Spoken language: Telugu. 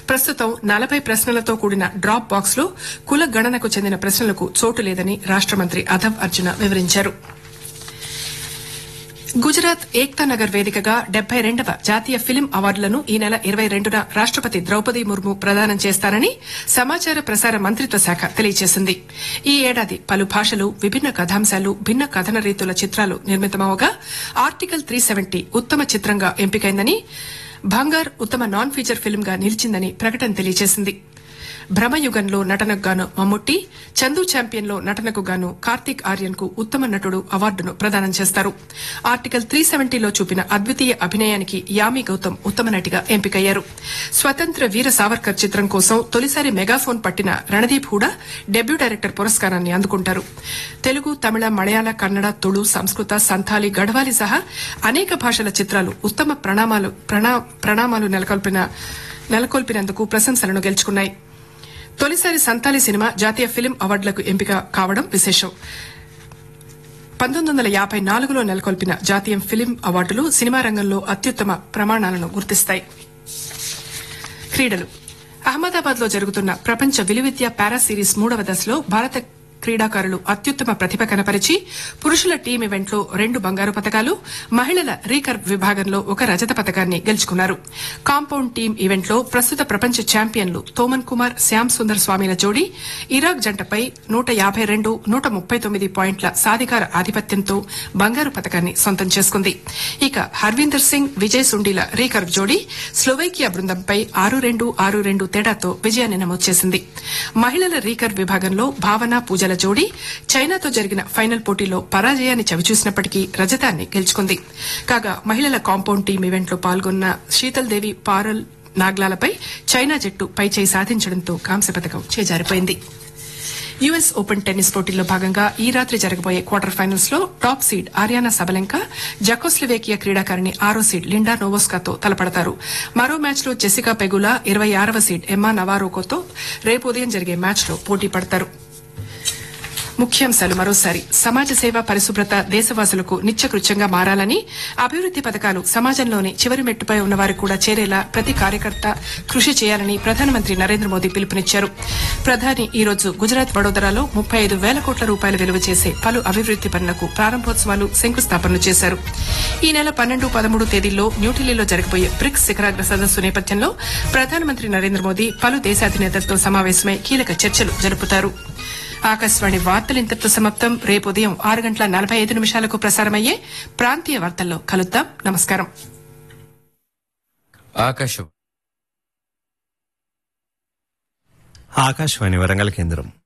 ప్రస్తుతం నలభై ప్రశ్నలతో కూడిన డ్రాప్ బాక్స్ లో కుల గణనకు చెందిన ప్రశ్నలకు చోటు లేదని రాష్ట మంత్రి అధవ్ అర్జున వివరించారు గుజరాత్ ఏక్తా నగర్ వేదికగా డెబ్బై రెండవ జాతీయ ఫిల్మ్ అవార్డులను ఈ నెల ఇరవై రెండున రాష్టపతి ద్రౌపది ముర్ము ప్రదానం చేస్తారని సమాచార ప్రసార మంత్రిత్వ శాఖ తెలియజేసింది ఈ ఏడాది పలు భాషలు విభిన్న కథాంశాలు భిన్న కథన రీతుల చిత్రాలు నిర్మితమవగా ఆర్టికల్ త్రీ సెవెంటీ ఉత్తమ చిత్రంగా ఎంపికైందని భంగార్ ఉత్తమ నాన్ ఫీచర్ ఫిల్మ్ గా నిలిచిందని ప్రకటన తెలియజేసింది భ్రమయుగంలో నటనకు గాను మమ్ముట్టి చందు ఛాంపియన్ లో నటనకు గాను కార్తీక్ ఆర్యన్ కు ఉత్తమ నటుడు అవార్డును ప్రదానం చేస్తారు ఆర్టికల్ త్రీ సెవెంటీలో చూపిన అద్వితీయ అభినయానికి యామి గౌతమ్ ఉత్తమ నటిగా ఎంపికయ్యారు స్వతంత్ర వీర సావర్కర్ చిత్రం కోసం తొలిసారి మెగాఫోన్ పట్టిన రణదీప్ హూడా డెబ్యూ డైరెక్టర్ పురస్కారాన్ని అందుకుంటారు తెలుగు తమిళ మలయాళ కన్నడ తుళు సంస్కృత సంథాలి గఢవాలి సహా అనేక భాషల చిత్రాలు ఉత్తమ ప్రణామాలు ప్రణా- ప్రణామాలు నెలకొల్పిన నెలకొల్పినందుకు ప్రశంసలను గెలుచుకున్నాయి తొలిసారి సంతాలి సినిమా జాతీయ ఫిల్మ్ అవార్డులకు ఎంపిక కావడం విశేషం పంతొమ్మిది వందల యాభై నాలుగులో నెలకొల్పిన జాతీయ ఫిల్మ్ అవార్డులు సినిమా రంగంలో అత్యుత్తమ ప్రమాణాలను గుర్తిస్తాయి క్రీడలు అహ్మదాబాద్ లో జరుగుతున్న ప్రపంచ విలువిద్య పారా సిరీస్ మూడవ దశలో భారత క్రీడాకారులు అత్యుత్తమ ప్రతిభ కనపరిచి పురుషుల టీం ఈవెంట్లో రెండు బంగారు పతకాలు మహిళల రీకర్వ్ విభాగంలో ఒక రజత పతకాన్ని గెలుచుకున్నారు కాంపౌండ్ టీం ఈవెంట్లో ప్రస్తుత ప్రపంచ ఛాంపియన్లు తోమన్ కుమార్ శ్యామ్ సుందర్ స్వామిల జోడీ ఇరాక్ జంటపై నూట యాభై రెండు నూట ముప్పై తొమ్మిది పాయింట్ల సాధికార ఆధిపత్యంతో బంగారు పతకాన్ని సొంతం చేసుకుంది ఇక హర్వీందర్ సింగ్ విజయ్ సుండీల రీకర్వ్ జోడీ స్లోవేకియా బృందంపై ఆరు రెండు ఆరు రెండు తేడాతో విజయాన్ని నమోదు చేసింది మహిళల రీకర్వ్ విభాగంలో భావన పూజల జోడీ చైనాతో జరిగిన ఫైనల్ పోటీలో పరాజయాన్ని చవిచూసినప్పటికీ రజతాన్ని గెలుచుకుంది కాగా మహిళల కాంపౌండ్ టీం ఈవెంట్లో పాల్గొన్న శీతల్ దేవి పారల్ నాగ్లాలపై చైనా జట్టు పైచేయి సాధించడంతో కాంస్య పథకం చేజారిపోయింది యుఎస్ ఓపెన్ టెన్నిస్ పోటీల్లో భాగంగా ఈ రాత్రి జరగబోయే క్వార్టర్ ఫైనల్స్ లో top seed Aryna Sabalenka Czechoslovakia క్రీడాకారిణి ఆరో సీడ్ లిండా నోవోస్కాతో తలపడతారు మరో మ్యాచ్ లో జెసికా పెగులా ఇరవై ఆరవ సీడ్ ఎమ్మా నవారోకోతో రేపు ఉదయం జరిగే మ్యాచ్ లో పోటీ పడతారు ముఖ్యాంశాలు మరోసారి సమాజ సేవ పరిశుభ్రత దేశవాసులకు నిత్యకృత్యంగా మారాలని అభివృద్ది పథకాలు సమాజంలోని చివరి మెట్టుపై ఉన్నవారు కూడా చేరేలా ప్రతి కార్యకర్త కృషి చేయాలని ప్రధానమంత్రి నరేంద్ర మోదీ పిలుపునిచ్చారు ప్రధాని ఈ రోజు గుజరాత్ వడోదరాలో ముప్పై ఐదు వేల కోట్ల రూపాయలు విలువ చేసే పలు అభివృద్ది పనులకు ప్రారంభోత్సవాలు శంకుస్థాపనలు చేశారు ఈ నెల పన్నెండు పదమూడు తేదీల్లో న్యూఢిల్లీలో జరగబోయే బ్రిక్స్ శిఖరాగ్ర సదస్సు నేపథ్యంలో ప్రధానమంత్రి నరేంద్ర మోదీ పలు దేశాధినేతలతో సమావేశమై కీలక చర్చలు జరుపుతారు ఆకాశవాణి వార్తలు ఇంతటితో సమాప్తం రేపు ఉదయం ఆరు గంటల నలభై ఐదు నిమిషాలకు ప్రసారమయ్యే ప్రాంతీయ వార్తల్లో కలుద్దాం నమస్కారం ఆకాశం ఆకాశవాణి వరంగల్ కేంద్రం